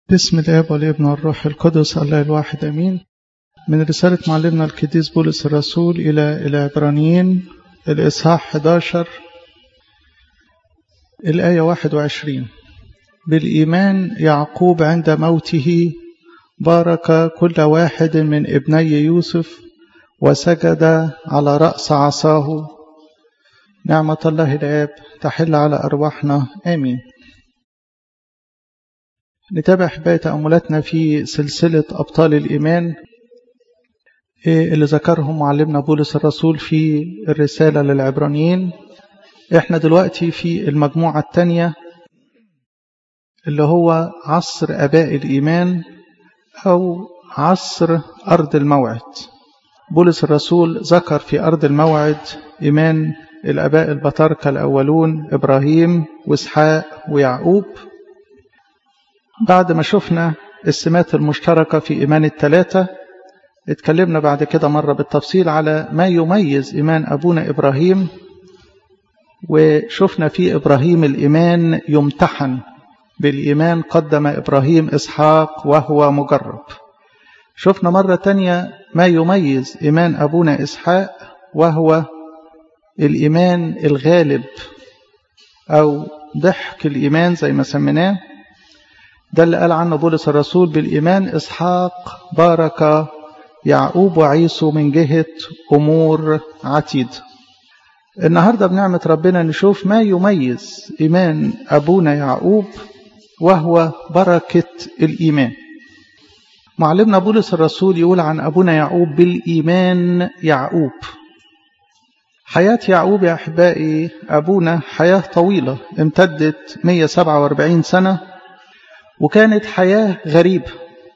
بسم الاب والابن والروح القدس الله الواحد امين من رسالة معلمنا القديس بولس الرسول إلى العبرانيين الإصحاح 11 الآية 21 بالإيمان يعقوب عند موته بارك كل واحد من ابني يوسف وسجد على رأس عصاه نعمة الله الآب تحل على أرواحنا آمين نتابع حباية تأملاتنا في سلسلة أبطال الإيمان اللي ذكرهم معلمنا بولس الرسول في الرسالة للعبرانيين احنا دلوقتي في المجموعة الثانية اللي هو عصر أباء الإيمان أو عصر أرض الموعد بولس الرسول ذكر في أرض الموعد إيمان الأباء البطاركة الأولون إبراهيم وإسحاق ويعقوب بعد ما شفنا السمات المشتركة في إيمان الثلاثة اتكلمنا بعد كده مرة بالتفصيل على ما يميز إيمان أبونا إبراهيم وشفنا في إبراهيم الإيمان يمتحن بالإيمان قدم إبراهيم إسحاق وهو مجرب شفنا مرة تانية ما يميز إيمان أبونا إسحاق وهو الإيمان الغالب أو ضحك الإيمان زي ما سميناه ده اللي قال عنه بولس الرسول بالإيمان إسحاق بارك يعقوب وعيسو من جهة أمور عتيد النهاردة بنعمة ربنا نشوف ما يميز إيمان أبونا يعقوب وهو بركة الإيمان معلمنا بولس الرسول يقول عن أبونا يعقوب بالإيمان يعقوب حياة يعقوب يا أحبائي أبونا حياة طويلة امتدت 147 سنة وكانت حياة غريبة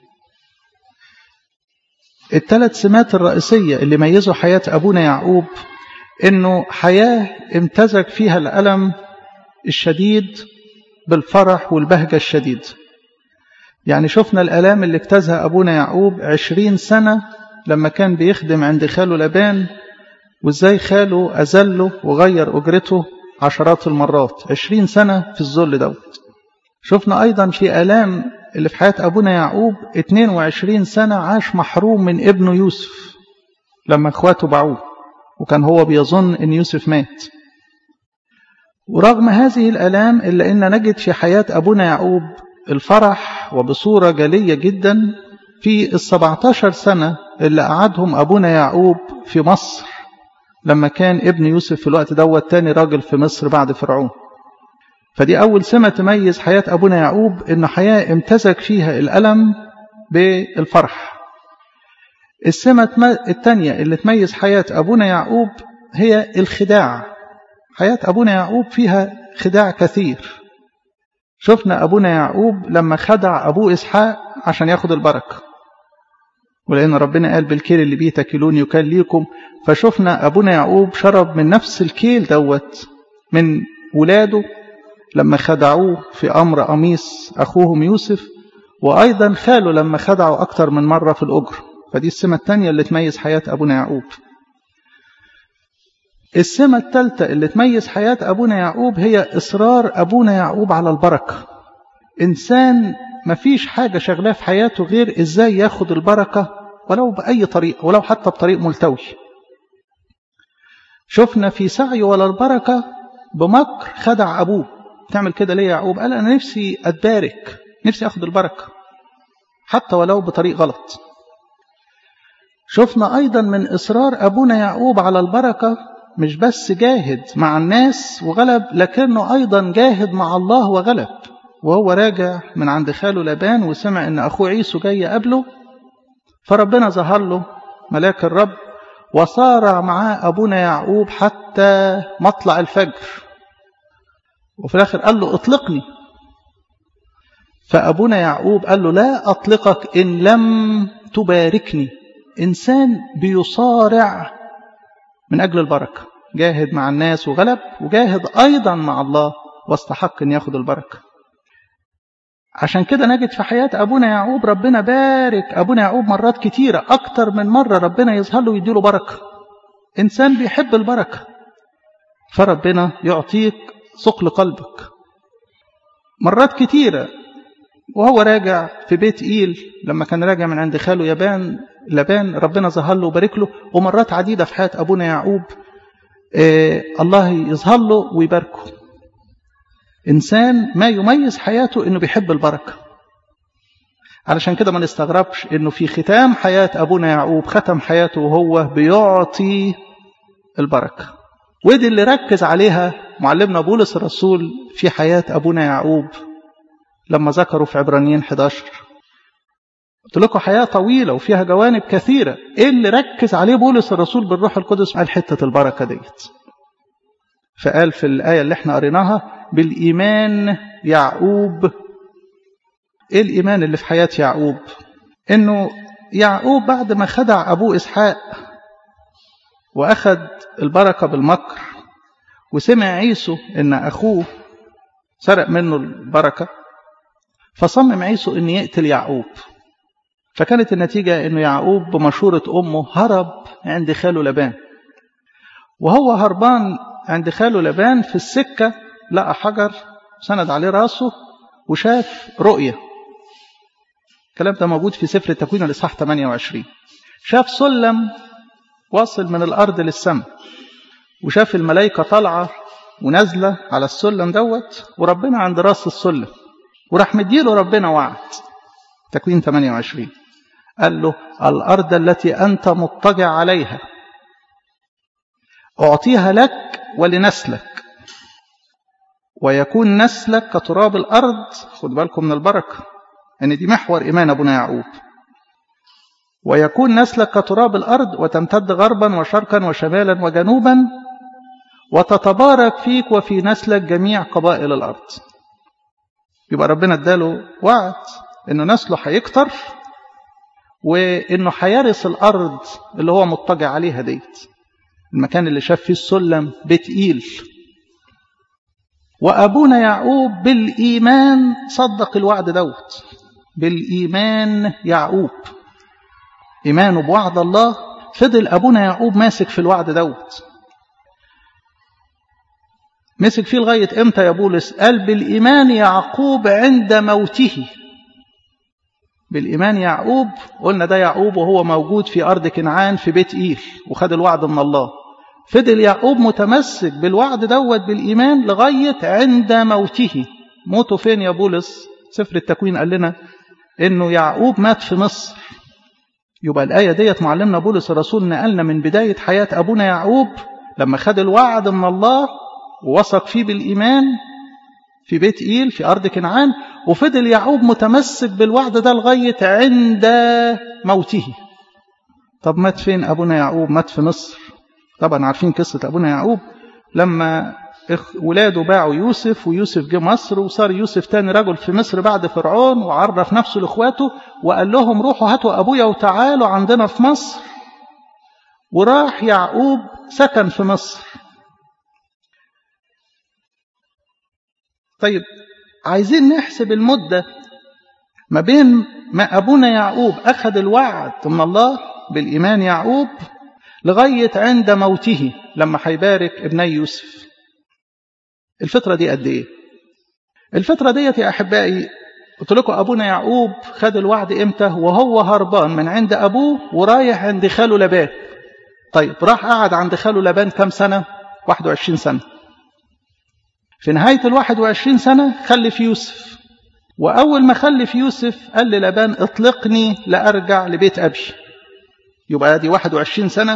الثلاث سمات الرئيسية اللي ميزوا حياة أبونا يعقوب إنه حياة امتزج فيها الألم الشديد بالفرح والبهجة الشديد يعني شفنا الألام اللي اجتازها أبونا يعقوب عشرين سنة لما كان بيخدم عند خاله لبان وإزاي خاله أزله وغير أجرته عشرات المرات عشرين سنة في الذل دوت شفنا أيضا في ألام اللي في حياة أبونا يعقوب 22 سنة عاش محروم من ابنه يوسف لما اخواته باعوه وكان هو بيظن ان يوسف مات ورغم هذه الألام إلا أن نجد في حياة أبونا يعقوب الفرح وبصورة جلية جدا في السبعتاشر سنة اللي قعدهم أبونا يعقوب في مصر لما كان ابن يوسف في الوقت دوت تاني راجل في مصر بعد فرعون فدي أول سمة تميز حياة أبونا يعقوب إن حياة امتزج فيها الألم بالفرح السمة الثانية اللي تميز حياة أبونا يعقوب هي الخداع حياة أبونا يعقوب فيها خداع كثير شفنا أبونا يعقوب لما خدع أبوه إسحاق عشان ياخد البركة ولأن ربنا قال بالكيل اللي بيه تكلون يكال ليكم فشفنا أبونا يعقوب شرب من نفس الكيل دوت من ولاده لما خدعوه في أمر قميص أخوهم يوسف وأيضا خاله لما خدعوا أكتر من مرة في الأجر فدي السمة الثانية اللي تميز حياة أبونا يعقوب السمة الثالثة اللي تميز حياة أبونا يعقوب هي إصرار أبونا يعقوب على البركة إنسان مفيش حاجة شغلاه في حياته غير إزاي ياخد البركة ولو بأي طريقة ولو حتى بطريق ملتوي شفنا في سعي ولا البركة بمكر خدع أبوه تعمل كده ليه يا يعقوب قال أنا نفسي أتبارك نفسي أخد البركة حتى ولو بطريق غلط شفنا أيضا من إصرار أبونا يعقوب على البركة مش بس جاهد مع الناس وغلب لكنه أيضا جاهد مع الله وغلب وهو راجع من عند خاله لبان وسمع أن أخوه عيسو جاي قبله فربنا ظهر له ملاك الرب وصارع معاه أبونا يعقوب حتى مطلع الفجر وفي الآخر قال له اطلقني فأبونا يعقوب قال له لا أطلقك إن لم تباركني إنسان بيصارع من أجل البركة جاهد مع الناس وغلب وجاهد أيضا مع الله واستحق أن ياخد البركة عشان كده نجد في حياة أبونا يعقوب ربنا بارك أبونا يعقوب مرات كتيرة أكتر من مرة ربنا يظهر له ويديله بركة إنسان بيحب البركة فربنا يعطيك ثقل قلبك مرات كتيرة وهو راجع في بيت إيل لما كان راجع من عند خاله يابان لبان ربنا ظهر له وبارك له ومرات عديدة في حياة أبونا يعقوب آه الله يظهر له ويباركه إنسان ما يميز حياته إنه بيحب البركة علشان كده ما نستغربش إنه في ختام حياة أبونا يعقوب ختم حياته وهو بيعطي البركة ودي اللي ركز عليها معلمنا بولس الرسول في حياة أبونا يعقوب لما ذكروا في عبرانيين 11 قلت لكم حياة طويلة وفيها جوانب كثيرة ايه اللي ركز عليه بولس الرسول بالروح القدس قال حتة البركة ديت فقال في الآية اللي احنا قريناها بالإيمان يعقوب ايه الإيمان اللي في حياة يعقوب انه يعقوب بعد ما خدع أبوه إسحاق وأخذ البركة بالمكر وسمع عيسو ان أخوه سرق منه البركة فصمم عيسو ان يقتل يعقوب فكانت النتيجة أنه يعقوب بمشورة أمه هرب عند خاله لبان وهو هربان عند خاله لبان في السكة لقى حجر سند عليه راسه وشاف رؤية الكلام ده موجود في سفر التكوين الإصحاح 28 شاف سلم واصل من الأرض للسماء وشاف الملائكة طالعة ونازلة على السلم دوت وربنا عند راس السلم وراح مديله ربنا وعد تكوين 28 قال له الأرض التي أنت مضطجع عليها أعطيها لك ولنسلك ويكون نسلك كتراب الأرض خد بالكم من البركة أن يعني دي محور إيمان أبونا يعقوب ويكون نسلك كتراب الأرض وتمتد غربا وشرقا وشمالا وجنوبا وتتبارك فيك وفي نسلك جميع قبائل الأرض يبقى ربنا اداله وعد انه نسله هيكتر وانه هيرث الارض اللي هو مضطجع عليها ديت المكان اللي شاف فيه السلم بيت ايل وابونا يعقوب بالايمان صدق الوعد دوت بالايمان يعقوب ايمانه بوعد الله فضل ابونا يعقوب ماسك في الوعد دوت مسك فيه لغايه امتى يا بولس قال بالايمان يعقوب عند موته بالإيمان يعقوب قلنا ده يعقوب وهو موجود في أرض كنعان في بيت إيل وخد الوعد من الله فضل يعقوب متمسك بالوعد دوت بالإيمان لغاية عند موته موته فين يا بولس سفر التكوين قال لنا إنه يعقوب مات في مصر يبقى الآية ديت معلمنا بولس الرسول نقلنا من بداية حياة أبونا يعقوب لما خد الوعد من الله ووثق فيه بالإيمان في بيت إيل في أرض كنعان وفضل يعقوب متمسك بالوعد ده لغاية عند موته طب مات فين أبونا يعقوب مات في مصر طبعا عارفين قصة أبونا يعقوب لما ولاده باعوا يوسف ويوسف جه مصر وصار يوسف تاني رجل في مصر بعد فرعون وعرف نفسه لاخواته وقال لهم روحوا هاتوا أبويا وتعالوا عندنا في مصر وراح يعقوب سكن في مصر طيب عايزين نحسب المدة ما بين ما أبونا يعقوب أخذ الوعد من الله بالإيمان يعقوب لغاية عند موته لما هيبارك ابني يوسف الفترة دي قد إيه الفترة ديت يا أحبائي قلت لكم أبونا يعقوب خد الوعد إمتى وهو هربان من عند أبوه ورايح عند خاله لبان طيب راح قعد عند خاله لبان كم سنة 21 سنة في نهاية الواحد وعشرين سنة خلف يوسف وأول ما خلف يوسف قال للبان اطلقني لأرجع لبيت أبي يبقى دي واحد وعشرين سنة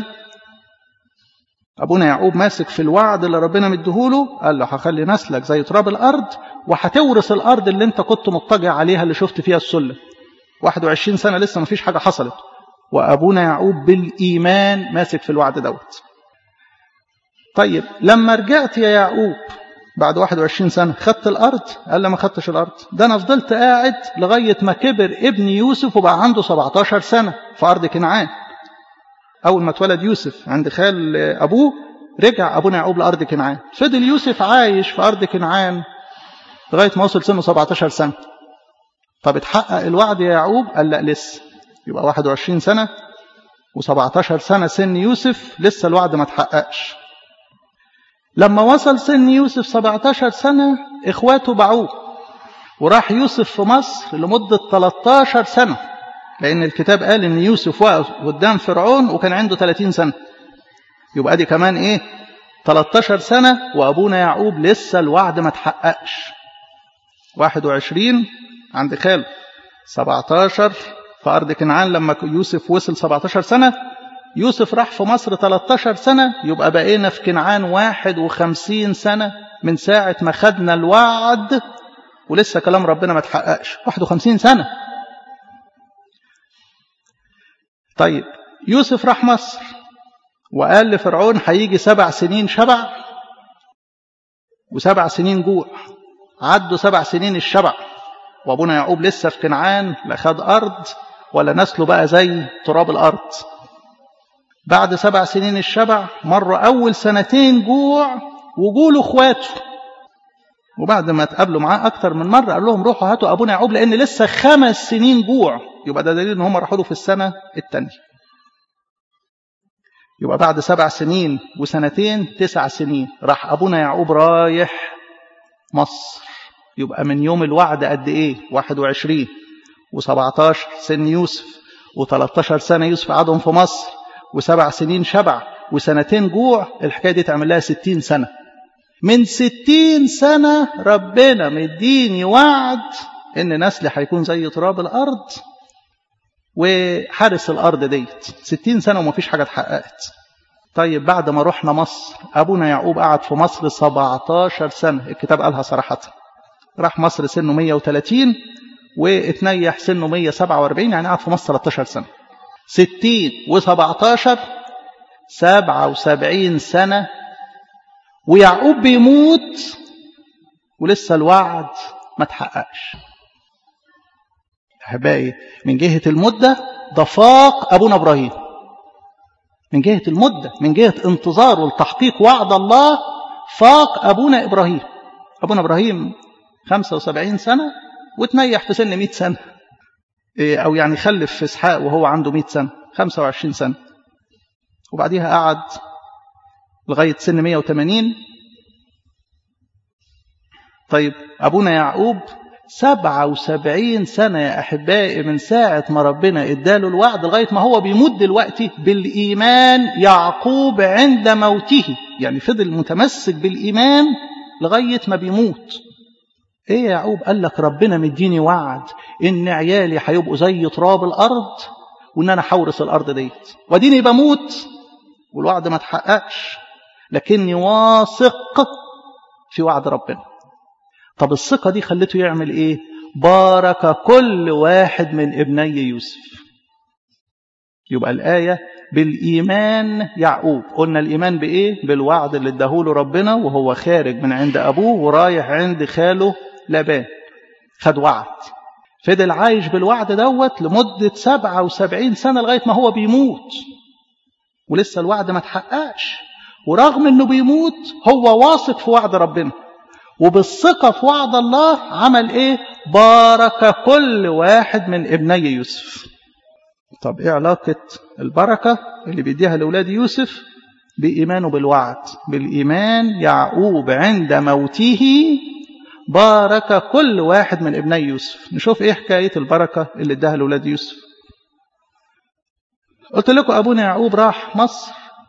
أبونا يعقوب ماسك في الوعد اللي ربنا مديهوله قال له هخلي نسلك زي تراب الأرض وهتورث الأرض اللي أنت كنت مضطجع عليها اللي شفت فيها السلم 21 سنة لسه ما فيش حاجة حصلت وأبونا يعقوب بالإيمان ماسك في الوعد دوت طيب لما رجعت يا يعقوب بعد 21 سنة خدت الأرض قال لا ما خدتش الأرض ده أنا فضلت قاعد لغاية ما كبر ابن يوسف وبقى عنده 17 سنة في أرض كنعان أول ما اتولد يوسف عند خال أبوه رجع أبونا يعقوب لأرض كنعان فضل يوسف عايش في أرض كنعان لغاية ما وصل سنه 17 سنة طب اتحقق الوعد يا يعقوب قال لا لسه يبقى 21 سنة و17 سنة سن يوسف لسه الوعد ما اتحققش لما وصل سن يوسف 17 سنة إخواته باعوه وراح يوسف في مصر لمدة 13 سنة لأن الكتاب قال إن يوسف وقف قدام فرعون وكان عنده 30 سنة يبقى دي كمان إيه 13 سنة وأبونا يعقوب لسه الوعد ما تحققش 21 عند خاله 17 في أرض كنعان لما يوسف وصل 17 سنة يوسف راح في مصر 13 سنة يبقى بقينا في كنعان 51 سنة من ساعة ما خدنا الوعد ولسه كلام ربنا ما تحققش 51 سنة طيب يوسف راح مصر وقال لفرعون هيجي سبع سنين شبع وسبع سنين جوع عدوا سبع سنين الشبع وابونا يعقوب لسه في كنعان لا خد ارض ولا نسله بقى زي تراب الارض بعد سبع سنين الشبع مر اول سنتين جوع وجوله اخواته وبعد ما اتقابلوا معاه اكتر من مره قال لهم روحوا هاتوا ابونا يعقوب لان لسه خمس سنين جوع يبقى ده دليل ان هم راحوا له في السنه الثانيه يبقى بعد سبع سنين وسنتين تسع سنين راح ابونا يعقوب رايح مصر يبقى من يوم الوعد قد ايه 21 و17 سن يوسف و13 سنه يوسف قعدهم في مصر وسبع سنين شبع وسنتين جوع الحكايه دي تعمل لها 60 سنه من ستين سنة ربنا مديني وعد إن نسلي هيكون زي تراب الأرض وحارس الأرض ديت ستين سنة ومفيش حاجة اتحققت طيب بعد ما رحنا مصر أبونا يعقوب قعد في مصر 17 سنة الكتاب قالها صراحة راح مصر سنه 130 واتنيح سنه 147 يعني قعد في مصر 13 سنة 60 و17 77 سنة ويعقوب بيموت ولسه الوعد ما تحققش احبائي من جهه المده ده فاق ابونا ابراهيم من جهه المده من جهه انتظاره لتحقيق وعد الله فاق ابونا ابراهيم ابونا ابراهيم 75 سنه وتنيح في سن 100 سنه او يعني خلف في اسحاق وهو عنده 100 سنه 25 سنه وبعديها قعد لغاية سن 180 طيب أبونا يعقوب 77 سنة يا أحبائي من ساعة ما ربنا إداله الوعد لغاية ما هو بيموت دلوقتي بالإيمان يعقوب عند موته يعني فضل متمسك بالإيمان لغاية ما بيموت إيه يا يعقوب قال لك ربنا مديني وعد إن عيالي هيبقوا زي تراب الأرض وإن أنا حورس الأرض ديت وديني بموت والوعد ما تحققش لكني واثق في وعد ربنا طب الثقة دي خلته يعمل ايه بارك كل واحد من ابني يوسف يبقى الآية بالإيمان يعقوب قلنا الإيمان بإيه بالوعد اللي اداهوله ربنا وهو خارج من عند أبوه ورايح عند خاله لابان خد وعد فضل عايش بالوعد دوت لمدة 77 سنة لغاية ما هو بيموت ولسه الوعد ما تحققش ورغم انه بيموت هو واثق في وعد ربنا وبالثقة في وعد الله عمل ايه بارك كل واحد من ابني يوسف طب ايه علاقة البركة اللي بيديها لأولاد يوسف بإيمانه بالوعد بالإيمان يعقوب عند موته بارك كل واحد من ابني يوسف نشوف ايه حكاية البركة اللي اداها لأولاد يوسف قلت لكم أبونا يعقوب راح مصر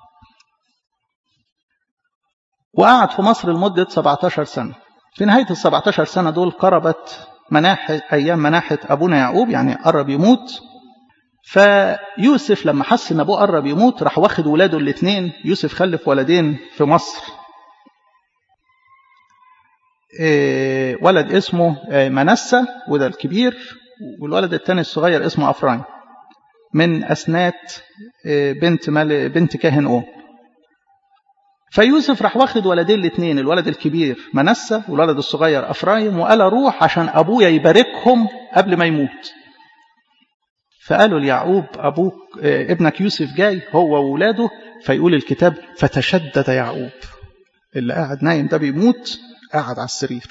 وقعد في مصر لمدة 17 سنة في نهاية ال 17 سنة دول قربت مناحة أيام مناحة أبونا يعقوب يعني قرب يموت فيوسف لما حس ان ابوه قرب يموت راح واخد ولاده الاثنين يوسف خلف ولدين في مصر إيه ولد اسمه منسى وده الكبير والولد الثاني الصغير اسمه افرايم من اسنات بنت مال بنت كاهن اوم فيوسف راح واخد ولدين الاثنين الولد الكبير منسى والولد الصغير افرايم وقال روح عشان ابويا يباركهم قبل ما يموت فقالوا ليعقوب أبوك ابنك يوسف جاي هو وولاده فيقول الكتاب فتشدد يعقوب اللي قاعد نايم ده بيموت قاعد على السرير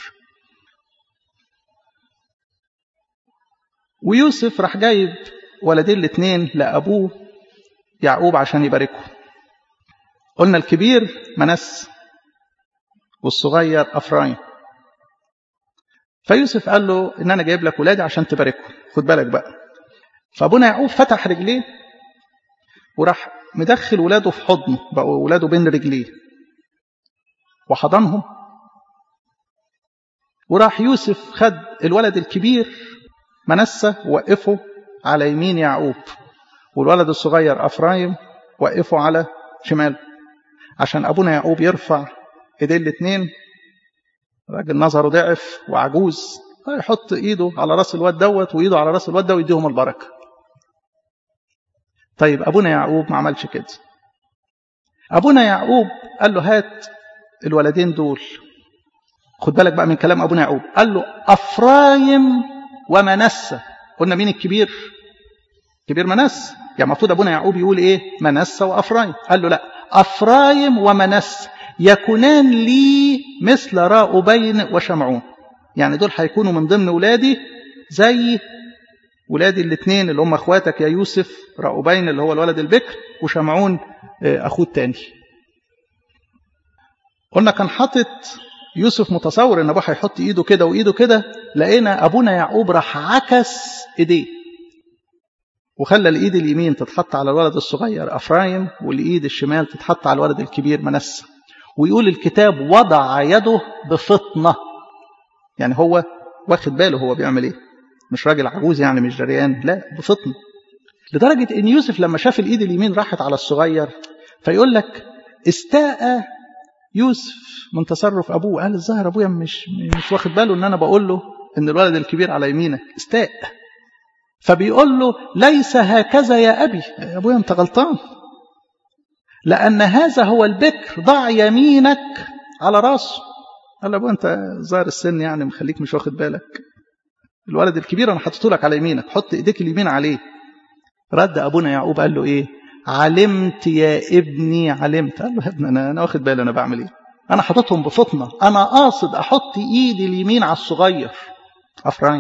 ويوسف راح جايب ولدين الاثنين لأبوه يعقوب عشان يباركه قلنا الكبير منس والصغير أفرايم فيوسف قال له ان انا جايب لك ولادي عشان تباركهم خد بالك بقى فابونا يعقوب فتح رجليه وراح مدخل ولاده في حضنه بقوا ولاده بين رجليه وحضنهم وراح يوسف خد الولد الكبير منسى وقفه على يمين يعقوب والولد الصغير افرايم وقفه على شماله عشان ابونا يعقوب يرفع ايديه الاثنين راجل نظره ضعف وعجوز يحط ايده على راس الواد دوت وايده على راس الواد ده ويديهم البركه طيب ابونا يعقوب ما عملش كده ابونا يعقوب قال له هات الولدين دول خد بالك بقى من كلام ابونا يعقوب قال له افرايم ومنسى قلنا مين الكبير كبير منس يعني المفروض ابونا يعقوب يقول ايه منسى وافرايم قال له لا افرايم ومنسى يكونان لي مثل راؤبين وشمعون يعني دول هيكونوا من ضمن ولادي زي ولادي الاثنين اللي هم اخواتك يا يوسف راؤبين اللي هو الولد البكر وشمعون اخوه الثاني قلنا كان حاطط يوسف متصور ان ابوه هيحط ايده كده وايده كده لقينا ابونا يعقوب راح عكس ايديه وخلى الايد اليمين تتحط على الولد الصغير افرايم والايد الشمال تتحط على الولد الكبير منسى ويقول الكتاب وضع يده بفطنه يعني هو واخد باله هو بيعمل ايه مش راجل عجوز يعني مش جريان لا بفطنه لدرجه ان يوسف لما شاف الايد اليمين راحت على الصغير فيقول لك استاء يوسف من تصرف ابوه قال الظاهر ابويا مش مش واخد باله ان انا بقول له ان الولد الكبير على يمينك استاء فبيقول له ليس هكذا يا ابي يا ابويا انت غلطان لان هذا هو البكر ضع يمينك على راسه قال له ابويا انت ظاهر السن يعني مخليك مش واخد بالك الولد الكبير انا حطيته لك على يمينك حط ايديك اليمين عليه رد ابونا يعقوب قال له ايه علمت يا ابني علمت قال له يا ابني انا انا واخد بالي انا بعمل ايه انا حاططهم بفطنه انا قاصد احط ايدي اليمين على الصغير افرايم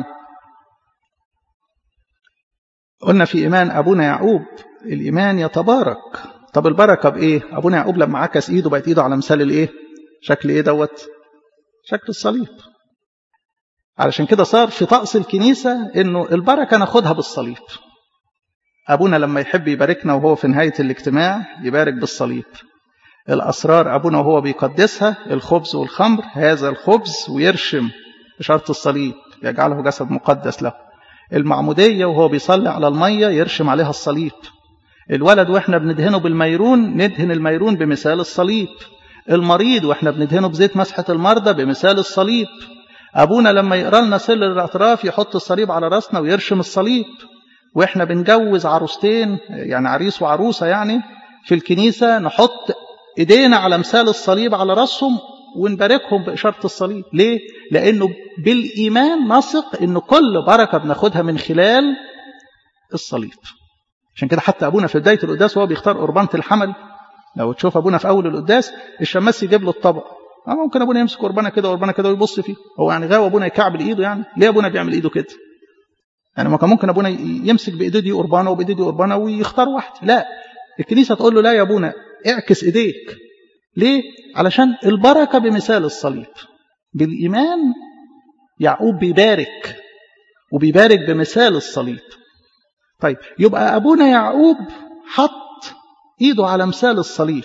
قلنا في ايمان ابونا يعقوب الايمان يتبارك طب البركه بايه ابونا يعقوب لما عكس ايده بقت ايده على مثال الايه شكل ايه دوت شكل الصليب علشان كده صار في طقس الكنيسه انه البركه ناخدها بالصليب أبونا لما يحب يباركنا وهو في نهاية الاجتماع يبارك بالصليب الأسرار أبونا وهو بيقدسها الخبز والخمر هذا الخبز ويرشم بشرط الصليب يجعله جسد مقدس له المعمودية وهو بيصلي على المية يرشم عليها الصليب الولد وإحنا بندهنه بالميرون ندهن الميرون بمثال الصليب المريض وإحنا بندهنه بزيت مسحة المرضى بمثال الصليب أبونا لما يقرأ لنا سر الاعتراف يحط الصليب على راسنا ويرشم الصليب واحنا بنجوز عروستين يعني عريس وعروسه يعني في الكنيسه نحط ايدينا على مثال الصليب على راسهم ونباركهم باشاره الصليب ليه لانه بالايمان نثق ان كل بركه بناخدها من خلال الصليب عشان كده حتى ابونا في بدايه القداس وهو بيختار قربانه الحمل لو تشوف ابونا في اول القداس الشماس يجيب له الطبق ممكن ابونا يمسك قربانه كده وقربانه كده ويبص فيه هو يعني غاوي ابونا يكعبل ايده يعني ليه ابونا بيعمل ايده كده يعني ما كان ممكن ابونا يمسك بايده دي قربانه وبايده دي قربانه ويختار واحده لا الكنيسه تقول له لا يا ابونا اعكس ايديك ليه علشان البركه بمثال الصليب بالايمان يعقوب بيبارك وبيبارك بمثال الصليب طيب يبقى ابونا يعقوب حط ايده على مثال الصليب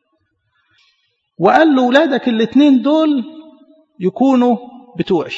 وقال له ولادك الاثنين دول يكونوا بتوعي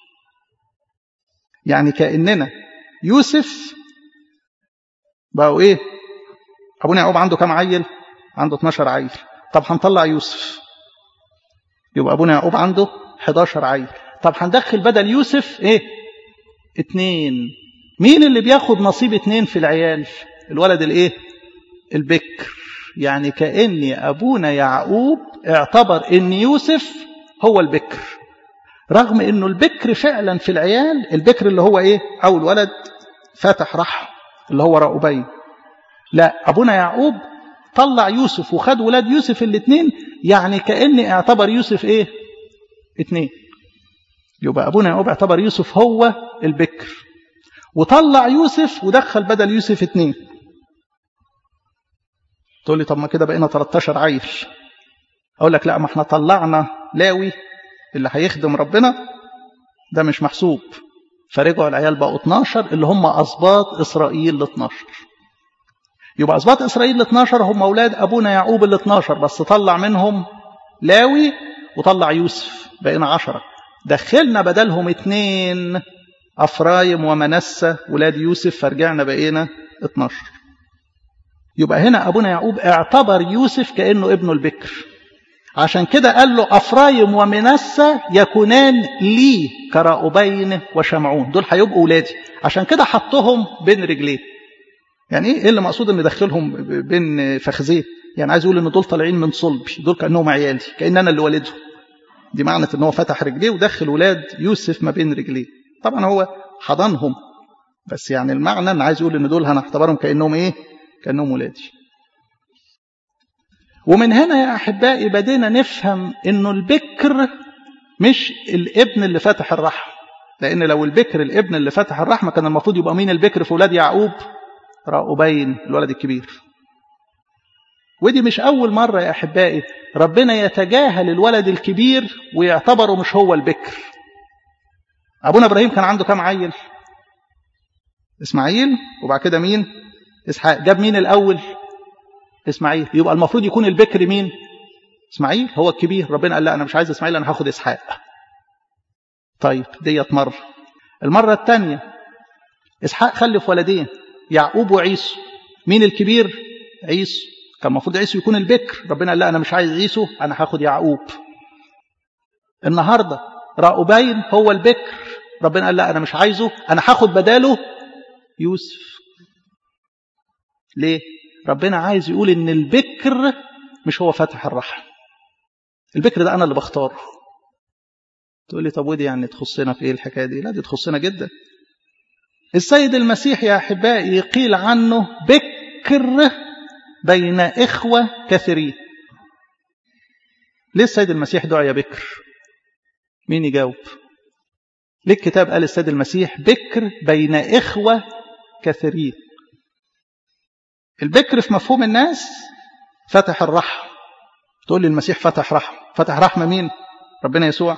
يعني كأننا يوسف بقوا ايه ابونا يعقوب عنده كام عيل عنده 12 عيل طب هنطلع يوسف يبقى ابونا يعقوب عنده 11 عيل طب هندخل بدل يوسف ايه اتنين مين اللي بياخد نصيب اتنين في العيال الولد الايه البكر يعني كأن ابونا يعقوب اعتبر ان يوسف هو البكر رغم انه البكر فعلا في العيال البكر اللي هو ايه اول ولد فاتح رحم اللي هو راؤوبين لا ابونا يعقوب طلع يوسف وخد ولاد يوسف الاثنين يعني كان اعتبر يوسف ايه اثنين يبقى ابونا يعقوب اعتبر يوسف هو البكر وطلع يوسف ودخل بدل يوسف اثنين تقول لي طب ما كده بقينا 13 عيل اقول لك لا ما احنا طلعنا لاوي اللي هيخدم ربنا ده مش محسوب فرجعوا العيال بقوا 12 اللي هم أسباط إسرائيل ال 12 يبقى أسباط إسرائيل ال 12 هم أولاد أبونا يعقوب ال 12 بس طلع منهم لاوي وطلع يوسف بقينا عشرة دخلنا بدلهم اتنين أفرايم ومنسة ولاد يوسف فرجعنا بقينا 12 يبقى هنا أبونا يعقوب اعتبر يوسف كأنه ابنه البكر عشان كده قال له أفرايم ومنسة يكونان لي كراؤبين وشمعون دول هيبقوا ولادي عشان كده حطهم بين رجليه يعني ايه اللي مقصود ان ادخلهم بين فخذيه يعني عايز يقول ان دول طالعين من صلبي دول كانهم عيالي كان انا اللي والدهم دي معنى ان هو فتح رجليه ودخل ولاد يوسف ما بين رجليه طبعا هو حضنهم بس يعني المعنى ان عايز يقول ان دول هنعتبرهم كانهم ايه كانهم ولادي ومن هنا يا احبائي بدينا نفهم انه البكر مش الابن اللي فتح الرحم لان لو البكر الابن اللي فتح الرحمه كان المفروض يبقى مين البكر في اولاد يعقوب راؤوبين الولد الكبير ودي مش أول مرة يا أحبائي ربنا يتجاهل الولد الكبير ويعتبره مش هو البكر أبونا إبراهيم كان عنده كام عيل إسماعيل وبعد كده مين إسحاق جاب مين الأول إسماعيل يبقى المفروض يكون البكر مين إسماعيل هو الكبير ربنا قال لا أنا مش عايز إسماعيل أنا هاخد إسحاق طيب ديت مرة المرة الثانية إسحاق خلف ولدين يعقوب وعيسو مين الكبير عيسو كان المفروض عيسو يكون البكر ربنا قال لا انا مش عايز عيسو انا هاخد يعقوب النهارده راؤوبين هو البكر ربنا قال لا انا مش عايزه انا هاخد بداله يوسف ليه ربنا عايز يقول ان البكر مش هو فاتح الرحم البكر ده انا اللي بختاره تقول لي طب ودي يعني تخصنا في ايه الحكايه دي لا دي تخصنا جدا السيد المسيح يا احبائي قيل عنه بكر بين إخوة كثيرين ليه السيد المسيح دعي بكر مين يجاوب ليه الكتاب قال السيد المسيح بكر بين إخوة كثيرين البكر في مفهوم الناس فتح الرحم تقول لي المسيح فتح رحم فتح رحم مين ربنا يسوع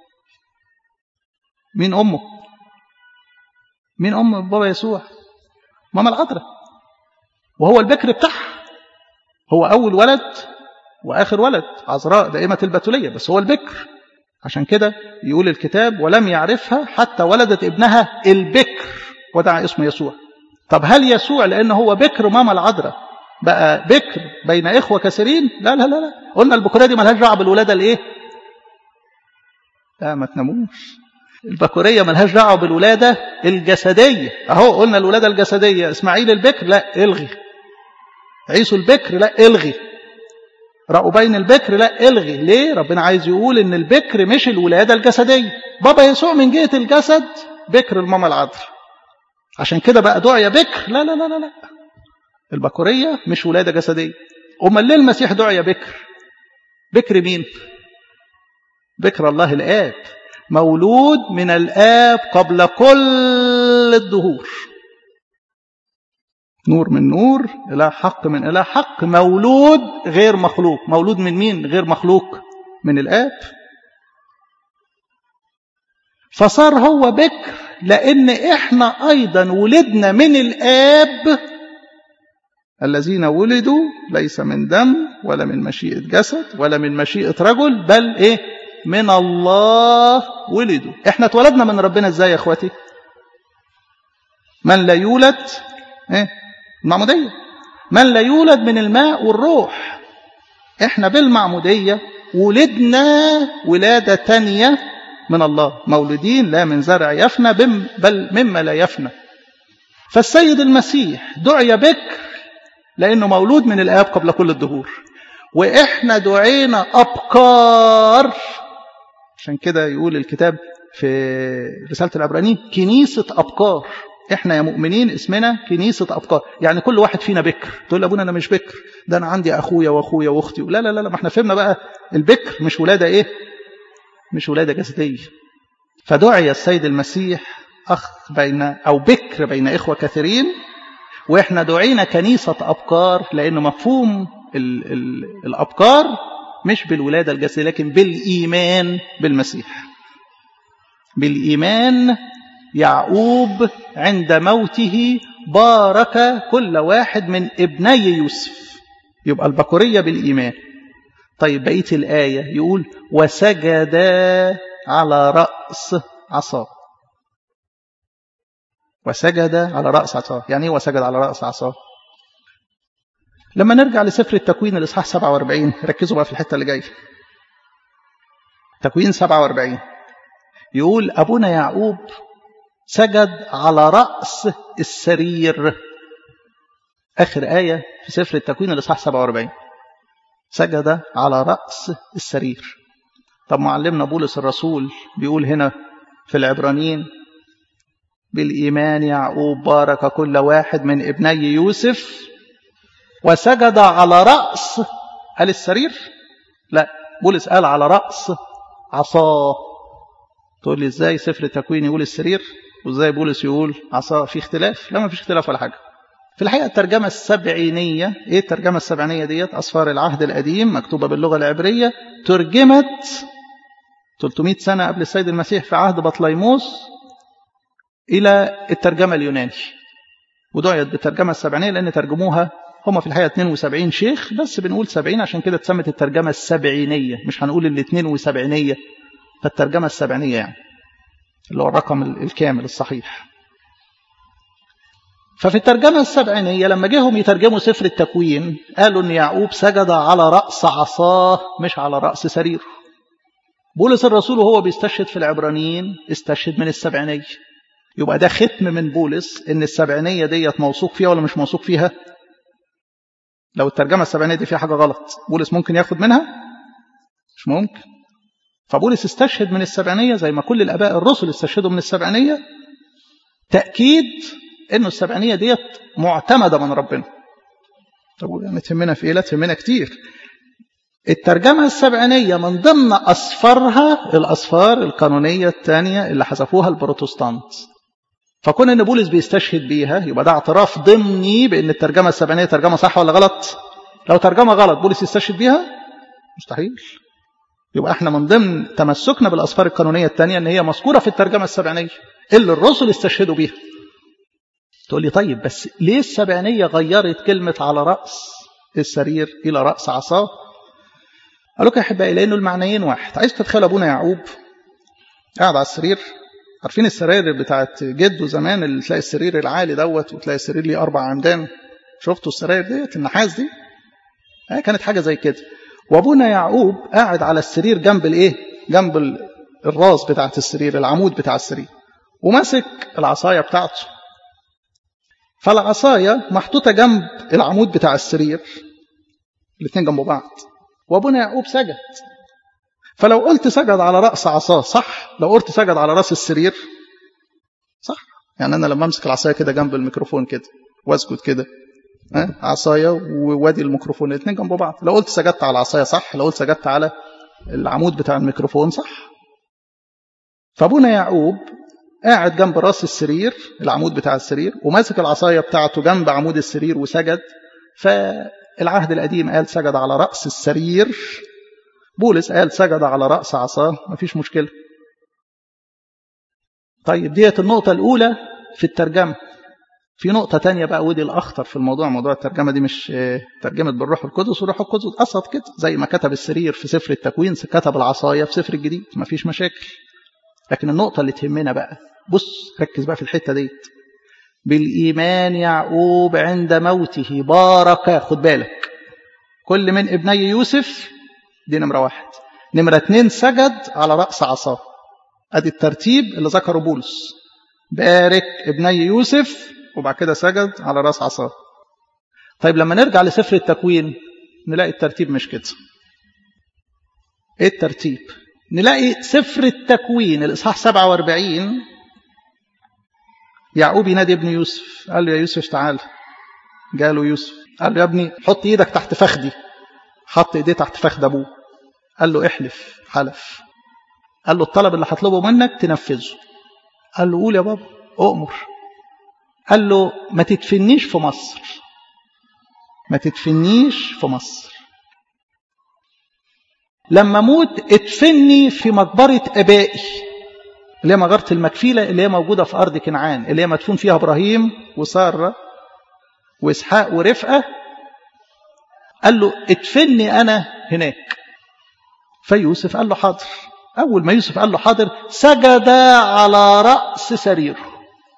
مين أمه مين أم بابا يسوع ماما العذراء وهو البكر بتاعها هو أول ولد وآخر ولد عذراء دائمة البتولية بس هو البكر عشان كده يقول الكتاب ولم يعرفها حتى ولدت ابنها البكر ودعا اسمه يسوع طب هل يسوع لأنه هو بكر ماما العذراء بقى بكر بين إخوة كثيرين لا لا لا لا قلنا البكورية دي ملهاش دعوة بالولادة الإيه لا ما تناموش البكورية ملهاش دعوة بالولادة الجسدية أهو قلنا الولادة الجسدية إسماعيل البكر لا إلغي عيسو البكر لا إلغي رأوبين البكر لا إلغي ليه ربنا عايز يقول إن البكر مش الولادة الجسدية بابا يسوع من جهة الجسد بكر الماما العذراء عشان كده بقى دعية بكر لا لا لا لا لا البكورية مش ولادة جسدية أمال ليه المسيح دعية بكر بكر مين بكر الله الآب مولود من الآب قبل كل الدهور نور من نور إله حق من إله حق مولود غير مخلوق مولود من مين غير مخلوق من الآب فصار هو بكر لأن إحنا أيضا ولدنا من الآب الذين ولدوا ليس من دم ولا من مشيئة جسد ولا من مشيئة رجل بل إيه من الله ولدوا احنا اتولدنا من ربنا ازاي يا اخواتي من لا يولد ايه المعمودية من لا يولد من الماء والروح احنا بالمعمودية ولدنا ولادة تانية من الله مولودين لا من زرع يفنى بل مما لا يفنى فالسيد المسيح دعي بكر لأنه مولود من الآب قبل كل الدهور وإحنا دعينا أبكار عشان كده يقول الكتاب في رسالة العبرانيين كنيسة أبكار احنا يا مؤمنين اسمنا كنيسة أبكار يعني كل واحد فينا بكر تقول لأبونا أنا مش بكر ده أنا عندي أخويا وأخويا وأختي لا لا لا ما احنا فهمنا بقى البكر مش ولادة إيه مش ولادة جسدية فدعي السيد المسيح أخ بين أو بكر بين إخوة كثيرين وإحنا دعينا كنيسة أبكار لأن مفهوم ال ال الأبكار مش بالولادة الجسدية لكن بالإيمان بالمسيح بالإيمان يعقوب عند موته بارك كل واحد من ابني يوسف يبقى البكورية بالإيمان طيب بقية الآية يقول وسجد على رأس عصاه وسجد على رأس عصاه يعني ايه وسجد على رأس عصاه لما نرجع لسفر التكوين الإصحاح 47 ركزوا بقى في الحتة اللي جاية تكوين 47 يقول أبونا يعقوب سجد على رأس السرير آخر آية في سفر التكوين الإصحاح 47 سجد على رأس السرير طب معلمنا بولس الرسول بيقول هنا في العبرانيين بالإيمان يعقوب بارك كل واحد من ابني يوسف وسجد على رأس قال السرير لا بولس قال على رأس عصاه تقول لي ازاي سفر التكوين يقول السرير وازاي بولس يقول عصاه في اختلاف لا ما فيش اختلاف ولا حاجه في الحقيقه الترجمه السبعينيه ايه الترجمه السبعينيه ديت اصفار العهد القديم مكتوبه باللغه العبريه ترجمت 300 سنه قبل السيد المسيح في عهد بطليموس الى الترجمه اليوناني ودعيت بالترجمه السبعينيه لان ترجموها هم في الحقيقه 72 شيخ بس بنقول 70 عشان كده اتسمت الترجمه السبعينيه مش هنقول ال 72 فالترجمه السبعينيه يعني اللي هو الرقم الكامل الصحيح ففي الترجمة السبعينية لما جيهم يترجموا سفر التكوين قالوا ان يعقوب سجد على رأس عصاه مش على رأس سريره بولس الرسول وهو بيستشهد في العبرانيين استشهد من السبعينية يبقى ده ختم من بولس ان السبعينية ديت موثوق فيها ولا مش موثوق فيها لو الترجمة السبعينية دي فيها حاجة غلط بولس ممكن ياخد منها مش ممكن فبولس استشهد من السبعينية زي ما كل الآباء الرسل استشهدوا من السبعينية تأكيد انه السبعينية ديت معتمدة من ربنا طب يعني تهمنا في ايه لا تهمنا كتير الترجمة السبعينية من ضمن أصفارها الأصفار القانونية الثانية اللي حذفوها البروتستانت فكون ان بولس بيستشهد بيها يبقى ده اعتراف ضمني بان الترجمة السبعينية ترجمة صح ولا غلط لو ترجمة غلط بولس يستشهد بيها مستحيل يبقى احنا من ضمن تمسكنا بالأصفار القانونية الثانية ان هي مذكورة في الترجمة السبعينية اللي الرسل استشهدوا بيها تقول لي طيب بس ليه السبعينية غيرت كلمة على رأس السرير إلى رأس عصاه قالوا لك يا أحبائي لأنه المعنيين واحد عايز تتخيل أبونا يعقوب قاعد على السرير عارفين السراير بتاعت جده زمان اللي تلاقي السرير العالي دوت وتلاقي السرير ليه أربع عمدان شفتوا السراير ديت النحاس دي آه كانت حاجة زي كده وأبونا يعقوب قاعد على السرير جنب الإيه جنب الراس بتاعت السرير العمود بتاع السرير وماسك العصاية بتاعته فالعصاية محطوطة جنب العمود بتاع السرير الاثنين جنب بعض وابونا يعقوب سجد فلو قلت سجد على رأس عصاه صح لو قلت سجد على رأس السرير صح يعني أنا لما أمسك العصاية كده جنب الميكروفون كده واسجد كده ها عصاية ووادي الميكروفون الاثنين جنب بعض لو قلت سجدت على العصاية صح لو قلت سجدت على العمود بتاع الميكروفون صح فابونا يعقوب قاعد جنب راس السرير العمود بتاع السرير وماسك العصايه بتاعته جنب عمود السرير وسجد فالعهد القديم قال سجد على راس السرير بولس قال سجد على راس عصاه مفيش مشكله طيب ديت النقطه الاولى في الترجمه في نقطة تانية بقى ودي الأخطر في الموضوع موضوع الترجمة دي مش ترجمة بالروح القدس والروح القدس اتقصد كده زي ما كتب السرير في سفر التكوين كتب العصاية في سفر الجديد مفيش مشاكل لكن النقطة اللي تهمنا بقى بص ركز بقى في الحتة ديت بالإيمان يعقوب عند موته بارك خد بالك كل من ابني يوسف دي نمرة واحد نمرة اتنين سجد على رأس عصاه ادي الترتيب اللي ذكره بولس بارك ابني يوسف وبعد كده سجد على رأس عصاه طيب لما نرجع لسفر التكوين نلاقي الترتيب مش كده ايه الترتيب نلاقي سفر التكوين الإصحاح 47 يعقوب ينادي ابن يوسف قال له يا يوسف تعال جاله يوسف قال له يا ابني حط ايدك تحت فخدي حط ايديه تحت فخد ابوه قال له احلف حلف قال له الطلب اللي هطلبه منك تنفذه قال له قول يا بابا اؤمر قال له ما تدفنيش في مصر ما تدفنيش في مصر لما موت ادفني في مقبرة ابائي اللي هي مغارة المكفيلة اللي هي موجودة في أرض كنعان اللي هي مدفون فيها إبراهيم وسارة وإسحاق ورفقة قال له ادفني أنا هناك فيوسف قال له حاضر أول ما يوسف قال له حاضر سجد على رأس سريره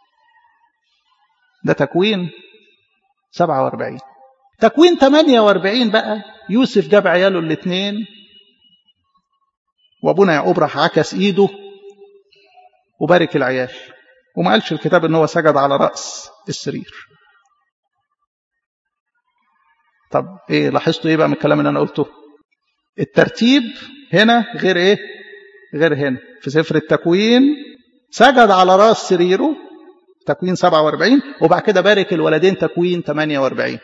ده تكوين 47 تكوين 48 بقى يوسف جاب عياله الاثنين وابونا يعقوب راح عكس ايده وبارك العيال وما قالش الكتاب ان هو سجد على راس السرير طب ايه لاحظتوا ايه بقى من الكلام اللي انا قلته الترتيب هنا غير ايه غير هنا في سفر التكوين سجد على راس سريره تكوين 47 وبعد كده بارك الولدين تكوين 48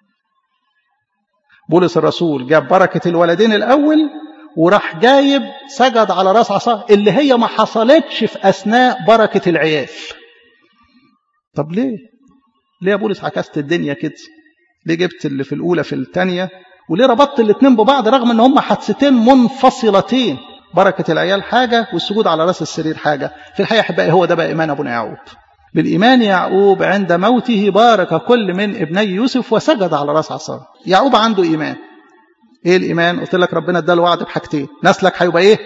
بولس الرسول جاب بركة الولدين الأول وراح جايب سجد على راس عصاه اللي هي ما حصلتش في أثناء بركة العيال طب ليه ليه يا بولس عكست الدنيا كده ليه جبت اللي في الأولى في الثانية وليه ربطت الاثنين ببعض رغم ان هم حادثتين منفصلتين بركة العيال حاجة والسجود على راس السرير حاجة في الحقيقة أحبائي هو ده بقى إيمان أبونا يعقوب بالإيمان يعقوب عند موته بارك كل من ابني يوسف وسجد على راس عصاه يعقوب عنده إيمان إيه الإيمان قلت لك ربنا اداله وعد بحاجتين نسلك هيبقى إيه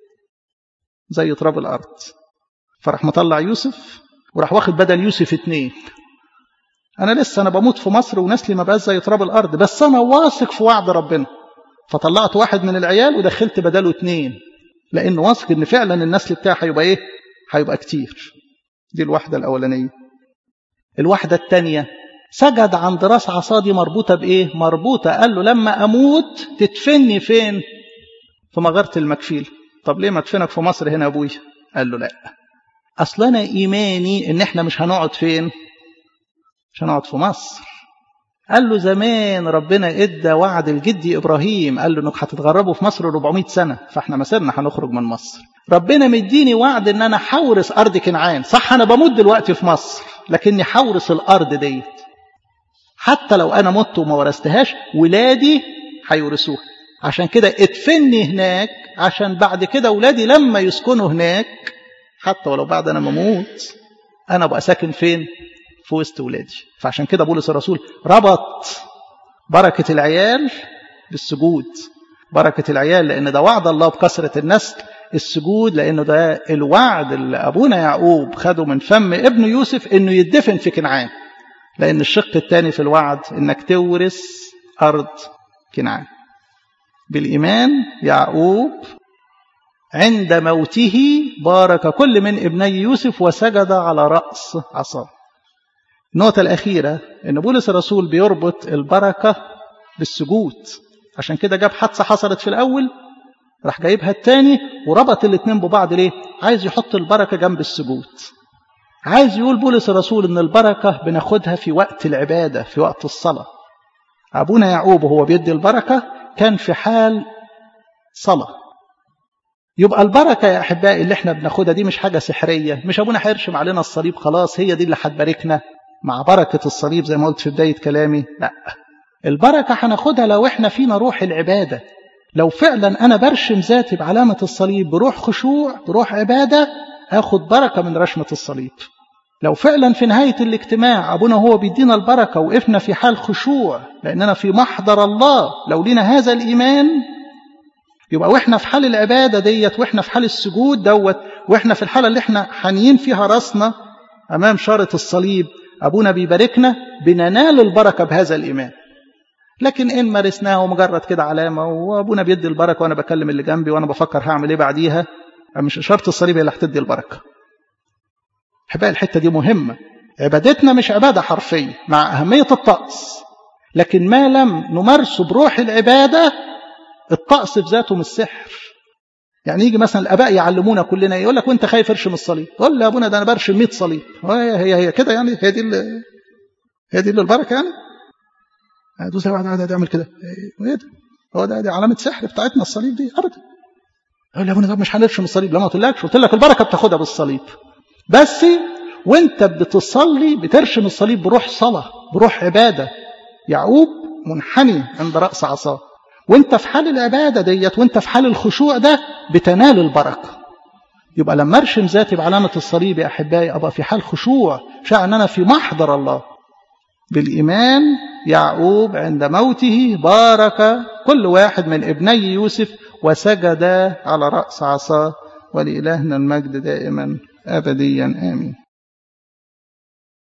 زي تراب الأرض فراح مطلع يوسف وراح واخد بدل يوسف اتنين أنا لسه أنا بموت في مصر ونسلي ما بقاش زي تراب الأرض بس أنا واثق في وعد ربنا فطلعت واحد من العيال ودخلت بداله اتنين لأنه واثق إن فعلا النسل بتاعي هيبقى إيه هيبقى كتير دي الوحدة الأولانية الوحدة الثانية سجد عند راس عصا دي مربوطة بإيه مربوطة قال له لما أموت تدفني فين في مغارة المكفيل طب ليه ما ادفنك في مصر هنا أبوي قال له لا أصل أنا إيماني إن إحنا مش هنقعد فين مش هنقعد في مصر قال له زمان ربنا ادى وعد الجدي ابراهيم قال له انك هتتغربوا في مصر 400 سنه فاحنا مسيرنا هنخرج من مصر ربنا مديني وعد ان انا حورس ارض كنعان صح انا بموت دلوقتي في مصر لكني حورس الارض ديت حتى لو انا مت وما ورثتهاش ولادي هيورثوها عشان كده ادفني هناك عشان بعد كده ولادي لما يسكنوا هناك حتى ولو بعد انا ما اموت انا ابقى ساكن فين في وسط ولادي فعشان كده بولس الرسول ربط بركة العيال بالسجود بركة العيال لأن ده وعد الله بكثرة النسل السجود لأنه ده الوعد اللي أبونا يعقوب خده من فم ابن يوسف إنه يدفن في كنعان لأن الشق الثاني في الوعد إنك تورث أرض كنعان بالإيمان يعقوب عند موته بارك كل من ابني يوسف وسجد على رأس عصاه النقطة الأخيرة إن بولس الرسول بيربط البركة بالسجود عشان كده جاب حادثة حصلت في الأول راح جايبها التاني وربط الاتنين ببعض ليه؟ عايز يحط البركة جنب السجود عايز يقول بولس الرسول إن البركة بناخدها في وقت العبادة في وقت الصلاة أبونا يعقوب وهو بيدي البركة كان في حال صلاة يبقى البركة يا أحبائي اللي احنا بناخدها دي مش حاجة سحرية مش أبونا هيرشم علينا الصليب خلاص هي دي اللي هتباركنا مع بركة الصليب زي ما قلت في بداية كلامي لا البركة هناخدها لو احنا فينا روح العبادة لو فعلا أنا برشم ذاتي بعلامة الصليب بروح خشوع بروح عبادة أخد بركة من رشمة الصليب لو فعلا في نهاية الاجتماع أبونا هو بيدينا البركة وقفنا في حال خشوع لأننا في محضر الله لو لنا هذا الإيمان يبقى واحنا في حال العبادة ديت واحنا في حال السجود دوت واحنا في الحالة اللي احنا حانيين فيها راسنا أمام شارة الصليب أبونا بيباركنا بننال البركة بهذا الإيمان لكن إن مارسناه مجرد كده علامة وأبونا بيدي البركة وأنا بكلم اللي جنبي وأنا بفكر هعمل إيه بعديها مش إشارة الصليب هي اللي هتدي البركة أحبائي الحتة دي مهمة عبادتنا مش عبادة حرفية مع أهمية الطقس لكن ما لم نمارسه بروح العبادة الطقس في ذاته مش سحر يعني يجي مثلا الاباء يعلمونا كلنا يقول لك وانت خايف ارشم الصليب قول يا ابونا ده انا برشم 100 صليب هي هي, هي كده يعني هي دي هي دي البركه يعني دوس واحد قاعد يعمل كده ايه ده هو ده دي علامه سحر بتاعتنا الصليب دي ابدا يقول يا ابونا ده مش هنرشم الصليب لا ما قلتلكش قلت لك البركه بتاخدها بالصليب بس وانت بتصلي بترشم الصليب بروح صلاه بروح عباده يعقوب منحني عند راس عصاه وانت في حال العبادة ديت وانت في حال الخشوع ده بتنال البركة يبقى لما ارشم ذاتي بعلامة الصليب يا أحبائي أبقى في حال خشوع شاء أن أنا في محضر الله بالإيمان يعقوب عند موته بارك كل واحد من ابني يوسف وسجد على رأس عصاه ولإلهنا المجد دائما أبديا آمين